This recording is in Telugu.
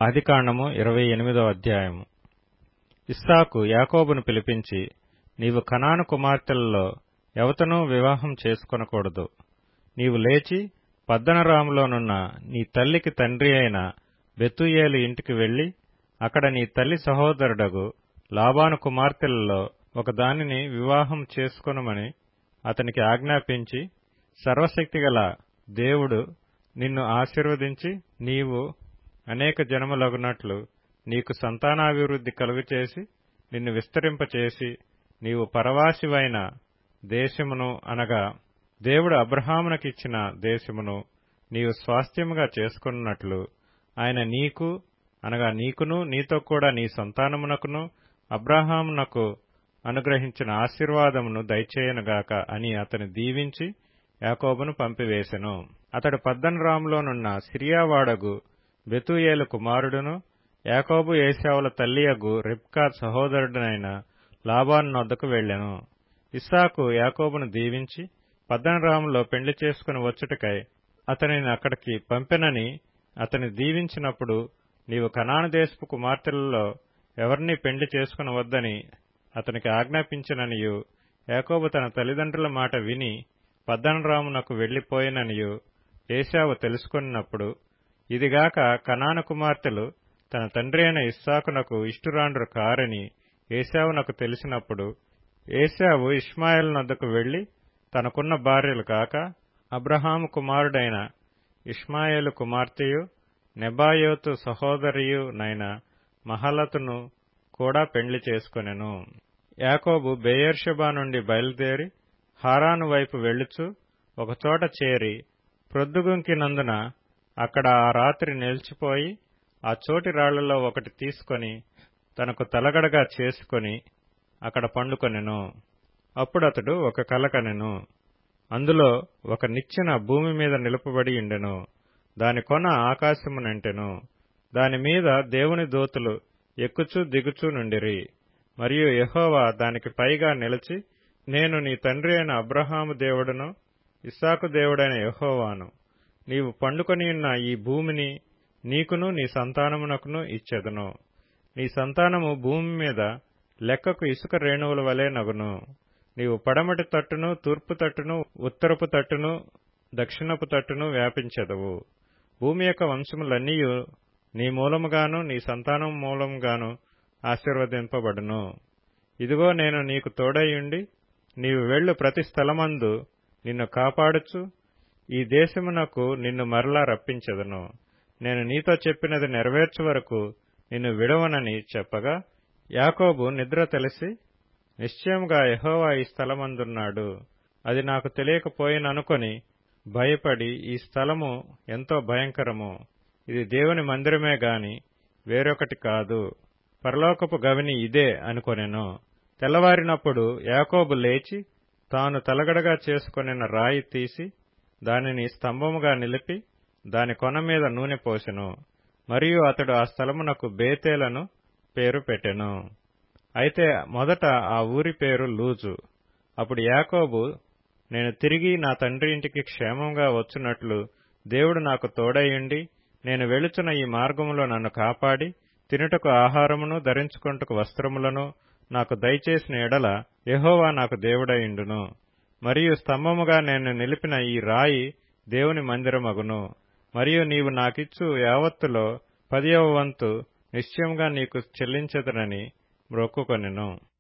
ఆదికాండము ఇరవై ఎనిమిదో అధ్యాయము ఇస్సాకు యాకోబును పిలిపించి నీవు కనాను కుమార్తెలలో ఎవతనూ వివాహం చేసుకొనకూడదు నీవు లేచి పద్దనరాములోనున్న నీ తల్లికి తండ్రి అయిన బెతూయేలు ఇంటికి వెళ్లి అక్కడ నీ తల్లి సహోదరుడగు లాబాను కుమార్తెలలో ఒకదానిని వివాహం చేసుకొనుమని అతనికి ఆజ్ఞాపించి సర్వశక్తిగల దేవుడు నిన్ను ఆశీర్వదించి నీవు అనేక జనములగునట్లు నీకు సంతానాభివృద్ధి కలుగచేసి నిన్ను విస్తరింపచేసి నీవు పరవాసివైన దేశమును అనగా దేవుడు అబ్రహామునకిచ్చిన దేశమును నీవు స్వాస్థ్యముగా చేసుకున్నట్లు ఆయన నీకు అనగా నీకును నీతో కూడా నీ సంతానమునకును అబ్రహామునకు అనుగ్రహించిన ఆశీర్వాదమును దయచేయనుగాక అని అతని దీవించి యాకోబును పంపివేశెను అతడు పద్దనరాములోనున్న సిరియావాడగు బెతూయేలు కుమారుడును యాకోబు ఏశావుల తల్లియగు రిబ్కా సహోదరుడనైన లాబాను నొద్దకు వెళ్లెను ఇస్సాకు యాకోబును దీవించి పద్దనరాములో పెండ్లి చేసుకుని వచ్చుటకై అతనిని అక్కడికి పంపెనని అతని దీవించినప్పుడు నీవు కనాను దేశపు కుమార్తెలలో ఎవరినీ పెండ్లి చేసుకుని వద్దని అతనికి ఆజ్ఞాపించిననియు యాకోబు తన తల్లిదండ్రుల మాట విని పద్దనరామునకు వెళ్లిపోయిననియు ఏశావు తెలుసుకున్నప్పుడు ఇదిగాక కనాను కుమార్తెలు తన తండ్రి అయిన ఇస్సాకునకు ఇష్టురాండ్రు కారని ఏశావునకు తెలిసినప్పుడు ఏశావు ఇష్మాయిల్ నొద్దకు వెళ్లి తనకున్న భార్యలు కాక అబ్రహాము కుమారుడైన ఇష్మాయేలు కుమార్తెయు నెబాయోతు సహోదరియు నైన మహలతును కూడా పెండ్లి చేసుకొనెను యాకోబు బెయేర్షెబా నుండి బయలుదేరి హారాను వైపు వెళ్ళుచు ఒకచోట చేరి ప్రొద్దుగుంకినందున అక్కడ ఆ రాత్రి నిలిచిపోయి ఆ చోటి రాళ్లలో ఒకటి తీసుకొని తనకు తలగడగా చేసుకొని అక్కడ పండుకొనెను అప్పుడతడు ఒక కలకనెను అందులో ఒక నిచ్చెన భూమి మీద నిలుపబడి ఉండెను దాని కొన ఆకాశమునంటెను దాని మీద దేవుని దూతలు ఎక్కుచూ దిగుచూ నుండిరి మరియు యహోవా దానికి పైగా నిలిచి నేను నీ తండ్రి అయిన అబ్రహాము దేవుడను ఇస్సాకు దేవుడైన యహోవాను నీవు పండుకొనియున్న ఈ భూమిని నీకును నీ సంతానమునకును ఇచ్చెదను నీ సంతానము భూమి మీద లెక్కకు ఇసుక రేణువుల వలె నగును నీవు పడమటి తట్టును తూర్పు తట్టును ఉత్తరపు తట్టును దక్షిణపు తట్టును వ్యాపించెదవు భూమి యొక్క వంశములన్నీయు నీ మూలముగాను నీ సంతానం మూలముగాను ఆశీర్వదింపబడును ఇదిగో నేను నీకు తోడయుండి నీవు వెళ్ళు ప్రతి స్థలమందు నిన్ను కాపాడుచు ఈ దేశమునకు నిన్ను మరలా రప్పించెదను నేను నీతో చెప్పినది నెరవేర్చు వరకు నిన్ను విడవనని చెప్పగా యాకోబు నిద్ర తెలిసి నిశ్చయముగా యహోవా ఈ స్థలమందున్నాడు అది నాకు తెలియకపోయిననుకొని భయపడి ఈ స్థలము ఎంతో భయంకరము ఇది దేవుని మందిరమే గాని వేరొకటి కాదు పరలోకపు గవిని ఇదే అనుకొనెను తెల్లవారినప్పుడు యాకోబు లేచి తాను తలగడగా చేసుకొనిన రాయి తీసి దానిని స్తంభముగా నిలిపి దాని కొన మీద నూనె పోసెను మరియు అతడు ఆ స్థలమునకు బేతేలను పేరు పెట్టెను అయితే మొదట ఆ ఊరి పేరు లూజు అప్పుడు యాకోబు నేను తిరిగి నా తండ్రి ఇంటికి క్షేమంగా వచ్చునట్లు దేవుడు నాకు తోడయుండి నేను వెళుచున్న ఈ మార్గములో నన్ను కాపాడి తినుటకు ఆహారమును ధరించుకొంటకు వస్త్రములను నాకు దయచేసిన ఎడల యహోవా నాకు దేవుడయుండును మరియు స్తంభముగా నేను నిలిపిన ఈ రాయి దేవుని మందిరమగును మరియు నీవు నాకిచ్చు యావత్తులో పదియవ వంతు నిశ్చయముగా నీకు చెల్లించదనని మ్రొక్కుకొనెను